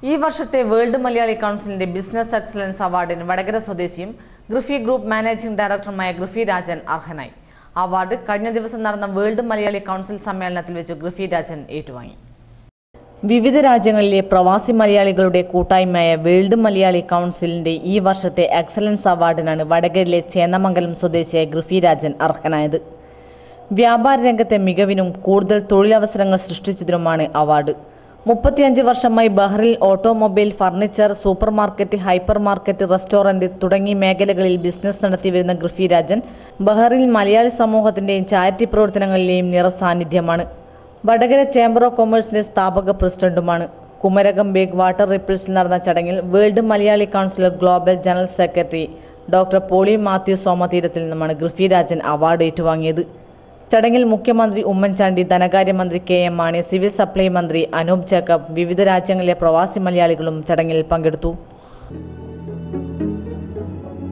ഈ വർഷത്തെ വേൾഡ് മലയാളി കൗൺസിലിന്റെ ബിസിനസ് എക്സലൻസ് അവാർഡിന് വടകര സ്വദേശിയും ഗ്രഫി ഗ്രൂപ്പ് മാനേജിംഗ് ഡയറക്ടറുമായ ഗ്രഫി രാജൻ അർഹനായി അവാർഡ് കഴിഞ്ഞ ദിവസം നടന്ന വേൾഡ് മലയാളി കൗൺസിൽ സമ്മേളനത്തിൽ വെച്ച് ഗ്രഫി രാജൻ ഏറ്റുവാങ്ങി വിവിധ രാജ്യങ്ങളിലെ പ്രവാസി മലയാളികളുടെ കൂട്ടായ്മയായ വേൾഡ് മലയാളി കൗൺസിലിന്റെ ഈ വർഷത്തെ എക്സലൻസ് അവാർഡിനാണ് വടകരയിലെ ചേന്നമംഗലം സ്വദേശിയായ ഗ്രഫി രാജൻ അർഹനായത് വ്യാപാര രംഗത്തെ മികവിനും കൂടുതൽ തൊഴിലവസരങ്ങൾ സൃഷ്ടിച്ചതിനുമാണ് അവാർഡ് മുപ്പത്തിയഞ്ച് വർഷമായി ബഹ്റിൽ automobile furniture supermarket hypermarket restaurant തുടങ്ങി മേഖലകളിൽ ബിസിനസ് നടത്തി വരുന്ന ഗ്രഫി രാജൻ ബഹ്റിൽ മലയാളി സമൂഹത്തിന്റെയും ചാരിറ്റി പ്രവർത്തനങ്ങളിലെയും നിറസാന്നിധ്യമാണ് വടകര ചേംബർ ഓഫ് കൊമേഴ്സിന്റെ സ്ഥാപക പ്രസിഡന്റുമാണ് കുമരകം ബേഗ് വാട്ടർ റിപ്പിൾസിൽ നടന്ന ചടങ്ങിൽ world Malayali council global general secretary doctor Poly Mathew സോമതീരത്തിൽ നിന്നുമാണ് ഗ്രഫി രാജൻ അവാർഡ് ഏറ്റുവാങ്ങിയത് ചടങ്ങിൽ മുഖ്യമന്ത്രി ഉമ്മൻചാണ്ടി ധനകാര്യമന്ത്രി K M Mani civil supply മന്ത്രി അനൂപ് ജേക്കബ് വിവിധ രാജ്യങ്ങളിലെ പ്രവാസി മലയാളികളും ചടങ്ങിൽ പങ്കെടുത്തു